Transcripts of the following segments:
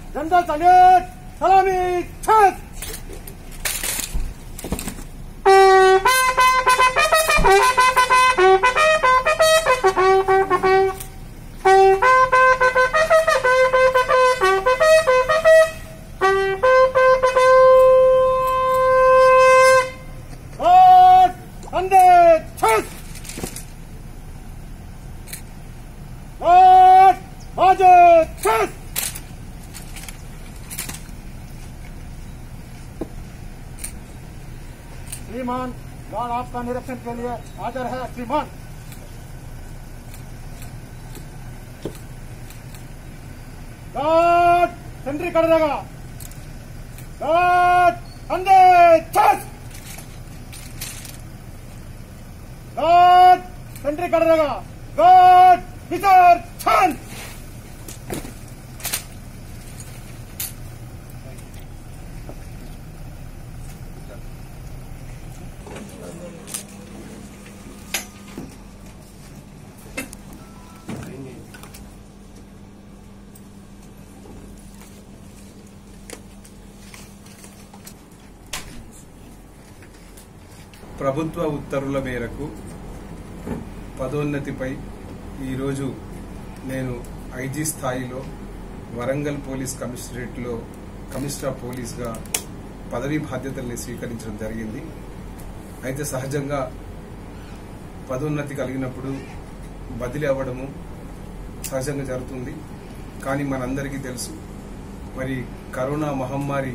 General salute! Salami! Chas! God! Ande! Chas! God! Baje! Chas! श्रीमान guard आपका निरीक्षण के लिए हाजिर है श्रीमान गार्ड सेंट्री कर देगा गार्ड अंदे चस गार्ड सेंट्री कर देगा गार्ड विचार छन ప్రభుత్వ ఉత్తర్వుల మేరకు పదోన్నతిపై ఈరోజు నేను ఐజీ స్థాయిలో వరంగల్ పోలీస్ కమిషనరేట్లో కమిషనర్ ఆఫ్ పోలీస్గా పదవీ బాధ్యతల్ని స్వీకరించడం జరిగింది అయితే సహజంగా పదోన్నతి కలిగినప్పుడు బదిలీ అవ్వడము సహజంగా జరుగుతుంది కానీ మనందరికీ తెలుసు మరి కరోనా మహమ్మారి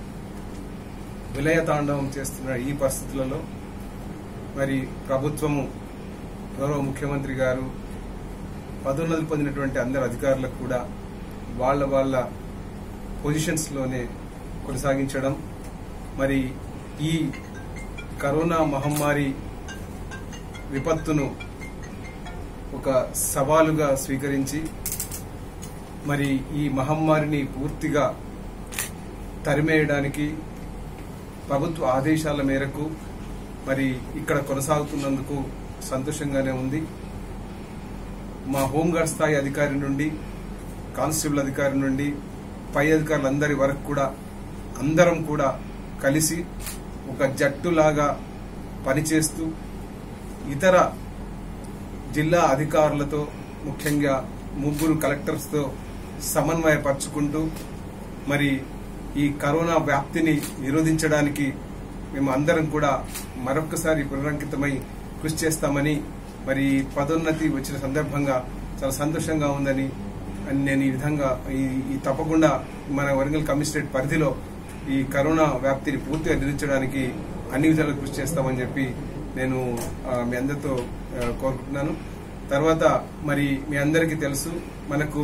విలయతాండవం చేస్తున్న ఈ పరిస్థితులలో మరి ప్రభుత్వము గౌరవ ముఖ్యమంత్రి గారు పదోన్నతి పొందినటువంటి అందరు అధికారులకు కూడా వాళ్ళ వాళ్ళ పొజిషన్స్ లోనే కొనసాగించడం మరి ఈ కరోనా మహమ్మారి విపత్తును ఒక సవాలుగా స్వీకరించి మరి ఈ మహమ్మారిని పూర్తిగా తరిమేయడానికి ప్రభుత్వ ఆదేశాల మేరకు మరి ఇక్కడ కొనసాగుతున్నందుకు సంతోషంగానే ఉంది మా హోంగార్డ్ స్థాయి అధికారి నుండి కానిస్టేబుల్ అధికారి నుండి పై అధికారులందరి వరకు కూడా అందరం కూడా కలిసి ఒక జట్టులాగా పనిచేస్తూ ఇతర జిల్లా అధికారులతో ముఖ్యంగా ముగ్గురు కలెక్టర్స్తో సమన్వయపరుచుకుంటూ మరి ఈ కరోనా వ్యాప్తిని నిరోధించడానికి మేము అందరం కూడా మరొకసారి పునరంకితమై కృషి చేస్తామని మరి ఈ పదోన్నతి వచ్చిన సందర్భంగా చాలా సంతోషంగా ఉందని అని నేను ఈ విధంగా ఈ- ఈ తప్పకుండా మన వరంగల్ కమిషనరేట్ పరిధిలో ఈ కరోనా వ్యాప్తిని పూర్తిగా నిరోధించడానికి అన్ని విధాలుగా కృషి చేస్తామని చెప్పి నేను ఆ, మీ అందరితో ఆ, కోరుకుంటున్నాను తర్వాత మరి మీ అందరికీ తెలుసు మనకు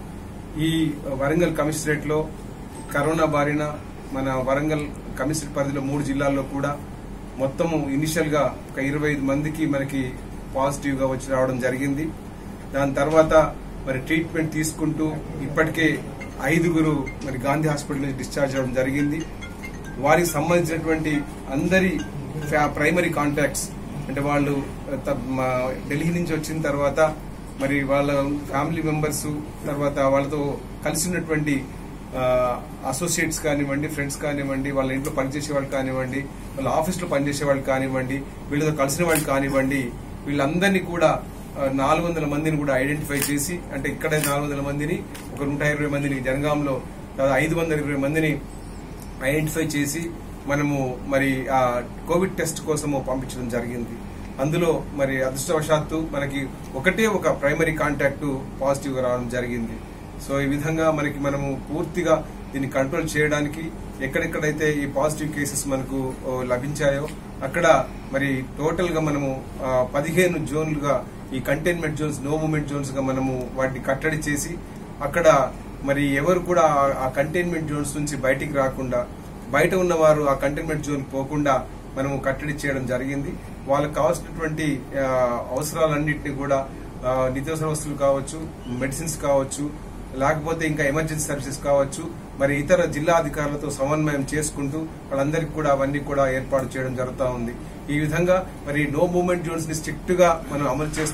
ఈ వరంగల్ కమిషనరేట్ లో కరోనా బారిన మన వరంగల్ కమిషనరేట్ పరిధిలో మూడు జిల్లాల్లో కూడా మొత్తము ఇనిషియల్ గా ఒక ఇరవై ఐదు మందికి మనకి పాజిటివ్ గా వచ్చి రావడం జరిగింది దాని తర్వాత మరి ట్రీట్మెంట్ తీసుకుంటూ ఇప్పటికే ఐదుగురు మరి గాంధీ హాస్పిటల్ నుంచి డిశ్చార్జ్ అవ్వడం జరిగింది వారికి సంబంధించినటువంటి అందరి ఫ్యా- ప్రైమరీ కాంటాక్ట్స్ అంటే వాళ్ళు త- మా ఢిల్లీ నుంచి వచ్చిన తర్వాత మరి వాళ్ళ ఫ్యామిలీ మెంబర్స్ తర్వాత వాళ్ళతో కలిసి ఉన్నటువంటి అసోసియేట్స్ కానివ్వండి ఫ్రెండ్స్ కానివ్వండి వాళ్ళ ఇంట్లో పనిచేసే వాళ్ళు కానివ్వండి వాళ్ళ ఆఫీస్లో పనిచేసే వాళ్ళు కానివ్వండి వీళ్ళతో కలిసిన వాళ్ళు కానివ్వండి వీళ్ళందరినీ కూడా నాలుగు వందల మందిని కూడా ఐడెంటిఫై చేసి అంటే ఇక్కడ నాలుగు వందల మందిని ఒక నూట ఇరవై మందిని జనగాంలో ఐదు వందల ఇరవై మందిని ఐడెంటిఫై చేసి మనము మరి ఆ కోవిడ్ టెస్ట్ కోసము పంపించడం జరిగింది అందులో మరి అదృష్టవశాత్తు మనకి ఒకటే ఒక ప్రైమరీ కాంటాక్ట్ పాజిటివ్ గా రావడం జరిగింది సో ఈ విధంగా మనకి మనము పూర్తిగా దీన్ని కంట్రోల్ చేయడానికి ఎక్కడెక్కడైతే ఈ పాజిటివ్ కేసెస్ మనకు ఓ, లభించాయో అక్కడ మరి టోటల్ గా మనము ఆ, పదిహేను జోన్లుగా ఈ containment zones no movement zones గా మనము వాటిని కట్టడి చేసి అక్కడ మరి ఎవరు కూడా ఆ- ఆ కంటైన్మెంట్ జోన్స్ నుంచి బయటికి రాకుండా బయట ఉన్నవారు ఆ కంటైన్మెంట్ జోన్ పోకుండా మనము కట్టడి చేయడం జరిగింది వాళ్ళకి కావాల్సినటువంటి ఆ, అవసరాలన్నింటినీ కూడా ఆ, నిత్యావసర వస్తువులు కావచ్చు మెడిసిన్స్ కావచ్చు లేకపోతే ఇంకా ఎమర్జెన్సీ సర్వీసెస్ కావచ్చు మరి ఇతర జిల్లా అధికారులతో సమన్వయం చేసుకుంటూ వాళ్ళందరికీ కూడా అవన్నీ కూడా ఏర్పాటు చేయడం జరుగుతూ ఉంది ఈ విధంగా మరి నో మూవ్మెంట్ జోన్స్ ని స్ట్రిక్ట్ గా మనం అమలు చేస్తూనే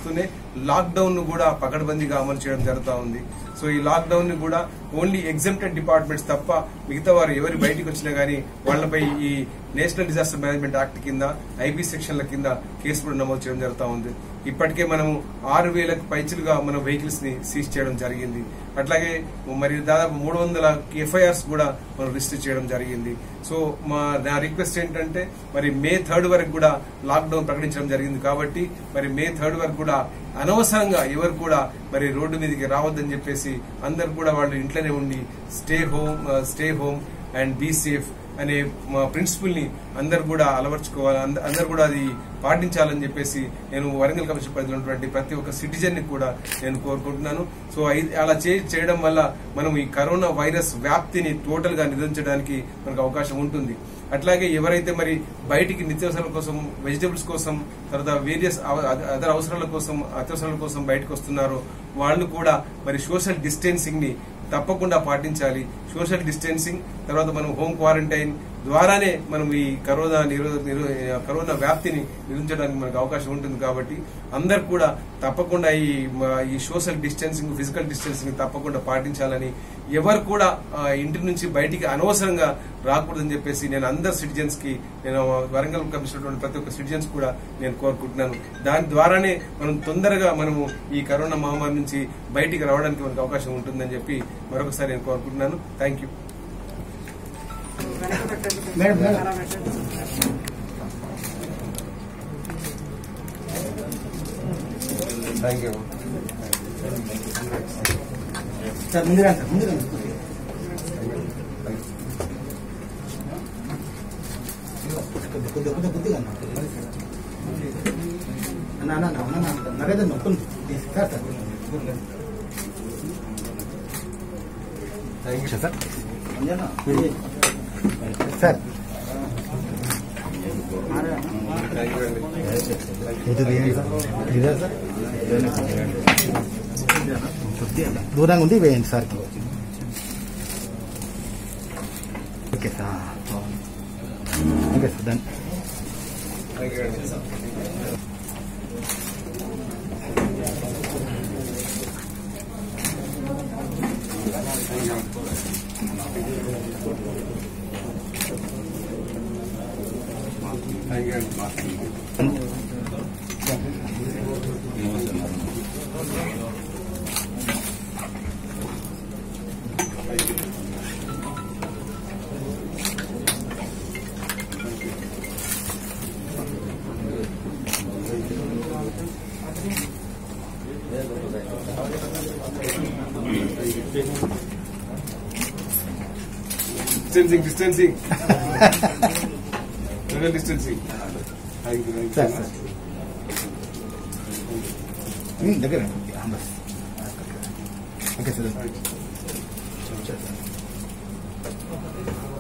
లాక్డౌన్ ను కూడా పకడ్బందీగా అమలు చేయడం జరుగుతూ ఉంది సో ఈ లాక్డౌన్ ని కూడా ఓన్లీ ఎగ్జామ్టెడ్ డిపార్ట్మెంట్స్ తప్ప మిగతా వారు ఎవరు బయటికి వచ్చినా గానీ వాళ్లపై ఈ నేషనల్ డిజాస్టర్ మేనేజ్మెంట్ యాక్ట్ కింద ఐబీ సెక్షన్ల కింద కేసు కూడా నమోదు చేయడం జరుగుతూ ఉంది ఇప్పటికే మనము ఆరు వేలకు పైచులుగా మన వెహికల్స్ ని సీజ్ చేయడం జరిగింది అట్లాగే మరి దాదాపు మూడు వందల ఎఫ్ఐఆర్స్ కూడా మనం రిజిస్టర్ చేయడం జరిగింది సో మా నా రిక్వెస్ట్ ఏంటంటే మరి మే థర్డ్ వరకు కూడా లాక్డౌన్ ప్రకటించడం జరిగింది కాబట్టి మరి మే థర్డ్ వరకు కూడా అనవసరంగా ఎవరు కూడా మరి రోడ్డు మీదకి రావద్దని చెప్పేసి అందరు కూడా వాళ్ళు ఇంట్లోనే ఉండి stay home stay home and be safe అనే మా ప్రిన్సిపల్ ని అందరు కూడా అలవర్చుకోవాలి అంద- అందరు కూడా అది పాటించాలని చెప్పేసి నేను వరంగల్ కమిషన్ పరిధిలో ఉన్నటువంటి ప్రతి ఒక్క సిటిజన్ ని కూడా నేను కోరుకుంటున్నాను సో ఐ- అలా చే- చేయడం వల్ల మనం ఈ కరోనా వైరస్ వ్యాప్తిని టోటల్ గా నిరోధించడానికి మనకు అవకాశం ఉంటుంది అట్లాగే ఎవరైతే మరి బయటికి నిత్యావసరాల కోసం వెజిటబుల్స్ కోసం తర్వాత వేరియస్ అదర్ అవసరాల కోసం అత్యవసరాల కోసం బయటకు వస్తున్నారో వాళ్ళు కూడా మరి సోషల్ డిస్టెన్సింగ్ ని తప్పకుండా పాటించాలి సోషల్ డిస్టెన్సింగ్ తర్వాత మనం హోమ్ క్వారంటైన్ ద్వారానే మనం ఈ కరోనా నిరో నిరో- కరోనా వ్యాప్తిని నిరోధించడానికి మనకు అవకాశం ఉంటుంది కాబట్టి అందరు కూడా తప్పకుండా ఈ మ- ఈ సోషల్ డిస్టెన్సింగ్ ఫిజికల్ డిస్టెన్సింగ్ తప్పకుండా పాటించాలని ఎవరు కూడా ఆ, ఇంటి నుంచి బయటికి అనవసరంగా రాకూడదని చెప్పేసి నేను అందరు సిటిజన్స్ కి నేను వరంగల్ కమిషన్ ప్రతి ఒక్క సిటిజన్స్ కూడా నేను కోరుకుంటున్నాను దాని ద్వారానే మనం తొందరగా మనము ఈ కరోనా మహమ్మారి నుంచి బయటికి రావడానికి మనకు అవకాశం ఉంటుందని చెప్పి మరొకసారి నేను కోరుకుంటున్నాను thank you madam madam thank you sir ముందుగా సార్ ముందుగా కొద్ది కొద్ది కొద్ది కొద్దిగా అన్న అన్న అన్న అన్న అన్న నరేంద్ర మొత్తం sir sir thank you sir sir thank you అండి ఇది వేయండి సార్ ఇదే సార్ కొద్దిగా దూరంగా ఉంది వేయండి సార్కి ఓకే సార్ ఓకే సార్ దాన్ని థ్యాంక్ యూ అండి థ్యాంక్ యూ అండి distancing distancing social distancing thank you thank sir you sir um, దగ్గర bus okay sir thank you